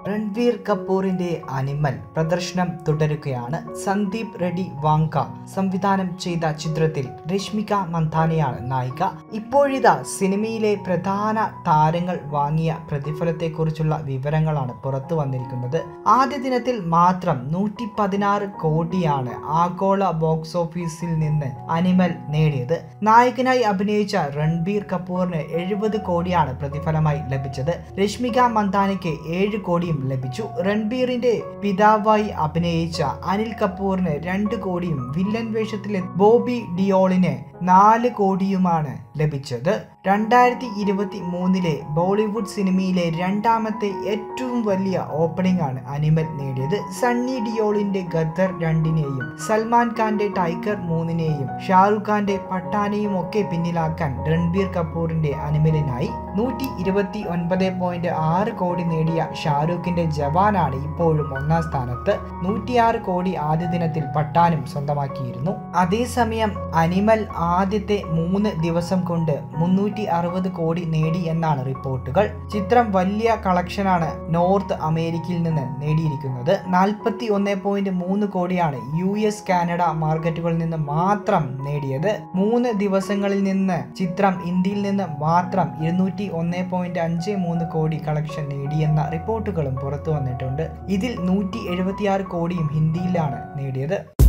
Ranveer കപൂറിന്റെ animal പ്രദർശനം തുടരുകയാണ് Sandeep Reddy Vanga സംവിധാനം ചെയ്ത ചിത്രത്തിൽ രശ്മിക മന്ദാനയാണ് നായിക ഇപ്പോഴിതാ സിനിമയിലെ പ്രധാന താരങ്ങൾ വാങ്ങിയ പ്രതിഫലത്തെക്കുറിച്ചുള്ള വിവരങ്ങളാണ് പുറത്തു വന്നിരിക്കുന്നത് ആദ്യ ദിനത്തിൽ മാത്രം നൂറ്റി പതിനാറ് കോടിയാണ് ആഗോള ബോക്സ് ഓഫീസിൽ നിന്ന് അനിമൽ നേടിയത് നായകനായി അഭിനയിച്ച രൺബീർ കപൂറിന് എഴുപത് കോടിയാണ് പ്രതിഫലമായി ലഭിച്ചത് രശ്മിക മന്ദാനയ്ക്ക് ഏഴ് കോടിയും ലഭിച്ചു രൺബീറിന്റെ പിതാവായി അഭിനയിച്ച അനിൽ കപൂറിന് രണ്ട് കോടിയും വില്ലൻ വേഷത്തിലെ ബോബി ഡിയോളിന് നാല് കോടിയുമാണ് ലഭിച്ചത് രണ്ടായിരത്തി ഇരുപത്തി മൂന്നിലെ ബോളിവുഡ് സിനിമയിലെ രണ്ടാമത്തെ ഏറ്റവും വലിയ ഓപ്പണിംഗ് ആണ് അനിമൽ നേടിയത് സണ്ണി ഡിയോളിന്റെ ഗദ്ദർ രണ്ടിനെയും സൽമാൻ ഖാന്റെ ടൈഗർ മൂന്നിനെയും ഷാറുഖ് ഖാന്റെ പട്ടാനെയും ഒക്കെ പിന്നിലാക്കാൻ രൺബീർ കപൂറിന്റെ അനിമലിനായി നൂറ്റി ഇരുപത്തി ഒൻപത് പോയിന്റ് ആറ് കോടി നേടിയ ഷാരൂഖിന്റെ ജവാനാണ് ഇപ്പോഴും ഒന്നാം സ്ഥാനത്ത് നൂറ്റിയാറ് കോടി ആദ്യ ദിനത്തിൽ പട്ടാനും സ്വന്തമാക്കിയിരുന്നു അതേസമയം അനിമൽ ആദ്യത്തെ മൂന്ന് ദിവസം കൊണ്ട് മുന്നൂറ്റി അറുപത് കോടി നേടി എന്നാണ് റിപ്പോർട്ടുകൾ ചിത്രം വലിയ കളക്ഷനാണ് നോർത്ത് അമേരിക്കയിൽ നിന്ന് നേടിയിരിക്കുന്നത് നാൽപ്പത്തി ഒന്ന് പോയിന്റ് മൂന്ന് കോടിയാണ് യു എസ് കാനഡ മാർക്കറ്റുകളിൽ നിന്ന് മാത്രം നേടിയത് മൂന്ന് ദിവസങ്ങളിൽ നിന്ന് ചിത്രം ഇന്ത്യയിൽ നിന്ന് മാത്രം ഇരുന്നൂറ്റി ഒന്ന് പോയിന്റ് അഞ്ച് മൂന്ന് കോടി കളക്ഷൻ നേടിയെന്ന റിപ്പോർട്ടുകളും പുറത്തു വന്നിട്ടുണ്ട് ഇതിൽ നൂറ്റി എഴുപത്തിയാറ് കോടിയും ഹിന്ദിയിലാണ് നേടിയത്